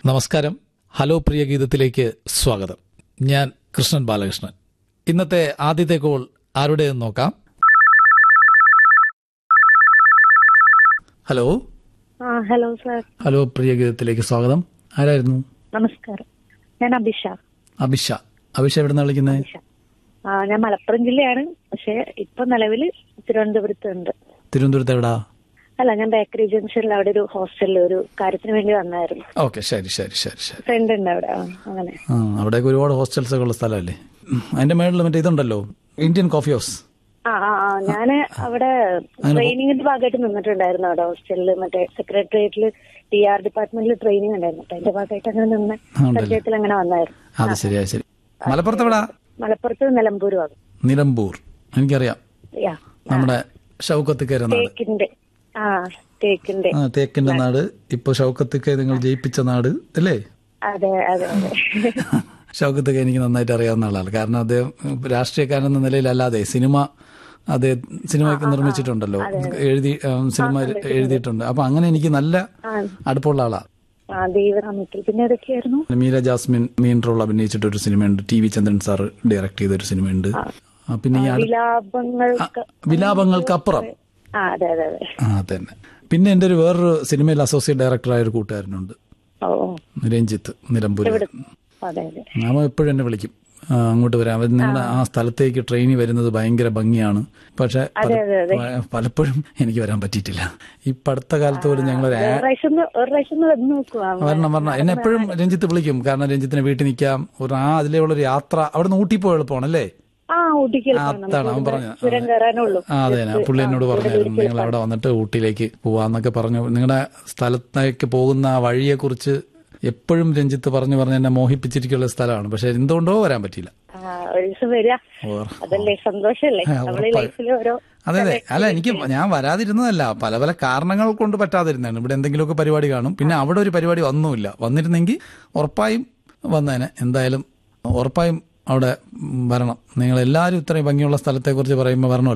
നമസ്കാരം ഹലോ പ്രിയ ഗീതത്തിലേക്ക് സ്വാഗതം ഞാൻ കൃഷ്ണൻ ബാലകൃഷ്ണൻ ഇന്നത്തെ ആദ്യത്തെ കോൾ ആരുടേതെന്ന് നോക്കാം ഹലോ ആ ഹലോ സാർ ഹലോ പ്രിയ ഗീതത്തിലേക്ക് സ്വാഗതം ആരായിരുന്നു നമസ്കാരം ഞാൻ അഭിഷ അഭിഷ അഭിഷ എവിടെ നിന്ന് വിളിക്കുന്നത് അഭിഷ ആ ഞാൻ മലപ്പുറം ജില്ലയാണ് പക്ഷെ ഇപ്പൊ നിലവിൽ തിരുവനന്തപുരത്ത് ഉണ്ട് തിരുവനന്തപുരത്ത് എവിടാ അല്ല ഞാൻ ബേക്കറി ജംഗ്ഷനിൽ അവിടെ ഒരു ഹോസ്റ്റലിൽ ഒരു കാര്യത്തിന് വേണ്ടി വന്നായിരുന്നു ഓക്കെ ശരി ശരി ശരി ശരി ഫ്രണ്ട് ഉണ്ട് അവിടെ ആ, അങ്ങനെ ആ അവിടെയൊക്കെ ഒരുപാട് ഹോസ്റ്റൽസ് ഒക്കെ ഉള്ള സ്ഥലമല്ലേ ഉം, അതിന്റെ മേളിൽ മറ്റേ ഇതുണ്ടല്ലോ ഇന്ത്യൻ കോഫി ഹൗസ് ആ ആ ആ ഞാന് അവിടെ ട്രെയിനിങ്ങിന്റെ ഭാഗമായിട്ട് നിന്നിട്ടുണ്ടായിരുന്നു അവിടെ ഹോസ്റ്റലിൽ മറ്റേ സെക്രട്ടേറിയറ്റിൽ ടി ആർ ഡിപ്പാർട്ട്മെന്റിൽ ട്രെയിനിങ് ഉണ്ടായിരുന്നു അപ്പൊ അതിന്റെ ഭാഗമായിട്ട് അങ്ങനെ നിന്ന് ഉണ്ടല്ലേ. പരിചയത്തിൽ അങ്ങനെ വന്നായിരുന്നു അത് ശരിയാ ശരി മലപ്പുറത്ത് എവിടാ മലപ്പുറത്ത് നിലമ്പൂർ ഭാഗം നിലമ്പൂർ എനിക്കറിയാം യാ നമ്മുടെ ഷൗക്കത്ത് കയറി നാട് തേക്കിന്റെ ആ തേക്കിന്റെ ആ തേക്കിന്റെ നാട് ഇപ്പൊ ഷൗക്കത്തൊക്കെ നിങ്ങൾ ജയിപ്പിച്ച നാട് അല്ലേ അതെ അതെ അതെ ഷൗക്കത്തൊക്കെ എനിക്ക് നന്നായിട്ട് അറിയാവുന്ന ആളാണ് കാരണം അദ്ദേഹം രാഷ്ട്രീയക്കാരൻ എന്ന നിലയിലല്ലാതെ സിനിമ അദ്ദേഹം സിനിമയൊക്കെ നിർമ്മിച്ചിട്ടുണ്ടല്ലോ എഴുതി ആ, സിനിമ എഴുതിയിട്ടുണ്ട് അപ്പൊ അങ്ങനെ എനിക്ക് നല്ല ആ അടുപ്പമുള്ള ആളാ ആ ദൈവനാമത്തിൽ പിന്നെ ഏതൊക്കെയായിരുന്നു മീര ജാസ്മിൻ മെയിൻ റോൾ അഭിനയിച്ചിട്ട് ഒരു സിനിമയുണ്ട് T V Chandran sir direct ചെയ്ത ഒരു സിനിമയുണ്ട് ആ, പിന്നെ ഈ അടു- വിലാപങ്ങൾക്ക് വിലാപങ്ങൾക്കപ്പുറം ആ അതെ അതെ അതെ ആ തന്നെ പിന്നെ എന്റെ ഒരു വേറൊരു സിനിമയിൽ അസോസിയേറ്റ് ഡയറക്ടറായ ഒരു കൂട്ടുകാരനുണ്ട് ഓ ഓ, രഞ്ജിത്ത് നിലമ്പൂർ അതെ അതെ അവൻ എപ്പോഴും എന്നെ വിളിക്കും ആ, അങ്ങോട്ട് വരാം അവൻ നിങ്ങളുടെ ആ സ്ഥലത്തേക്ക് ട്രെയിനിൽ വരുന്നത് ഭയങ്കര ഭംഗിയാണ് പക്ഷെ പല- അതെ, അതെ. പ- പലപ്പോഴും എനിക്ക് വരാൻ പറ്റിയിട്ടില്ല ഈ പടുത്ത കാലത്ത് പോലും ഞങ്ങൾ ഒരു പ്രാവശ്യം ഒന്ന് ഒരു പ്രാവശ്യം ഒന്ന് വന്ന് നോക്കുക വരണം വരണം എന്നെ എപ്പോഴും രഞ്ജിത്ത് വിളിക്കും കാരണം രഞ്ജിത്തിന് വീട്ടിൽ നിൽക്കാം ഒരു ആ അതിലുള്ള ഒരു യാത്ര അവിടെ നിന്ന് ഊട്ടി പോയി എളുപ്പമാണല്ലേ ആ ഊട്ടിക്കൽ അതാണ് അവൻ പറഞ്ഞു ചുരം കയറാനുള്ളൂ ആ അതെ ഞാൻ പുള്ളി എന്നോട് പറഞ്ഞായിരുന്നു നിങ്ങൾ അവിടെ വന്നിട്ട് ഊട്ടിയിലേക്ക് പോവാന്നൊക്കെ പറഞ്ഞു നിങ്ങളുടെ സ്ഥലത്തേക്ക് പോകുന്ന ആ വഴിയെ കുറിച്ച് എപ്പോഴും രഞ്ജിത്ത് പറഞ്ഞു പറഞ്ഞ് എന്നെ മോഹിപ്പിച്ചിരിക്കുന്ന സ്ഥലമാണ് പക്ഷെ എന്തുകൊണ്ടോ വരാൻ പറ്റിയില്ല ആ ഒരു ദിവസം വരിക ഓർ അതല്ലേ സന്തോഷല്ലേ ആ, നമ്മളെ ഉറപ്പായും. ലൈഫിൽ ഓരോ അതെ അതെ അല്ല എനിക്ക് ഞാൻ വരാതിരുന്നതല്ല പല പല കാരണങ്ങൾ കൊണ്ട് പറ്റാതിരുന്നതാണ് ഇവിടെ എന്തെങ്കിലുമൊക്കെ പരിപാടി കാണും പിന്നെ അവിടെ ഒരു പരിപാടി വന്നുമില്ല വന്നിരുന്നെങ്കിൽ ഉറപ്പായും വന്നേനെ എന്തായാലും ഉറപ്പായും അവിടെ വരണം നിങ്ങൾ എല്ലാവരും ഇത്രയും ഭംഗിയുള്ള സ്ഥലത്തെക്കുറിച്ച് പറയുമ്പോൾ വരണമല്ലോ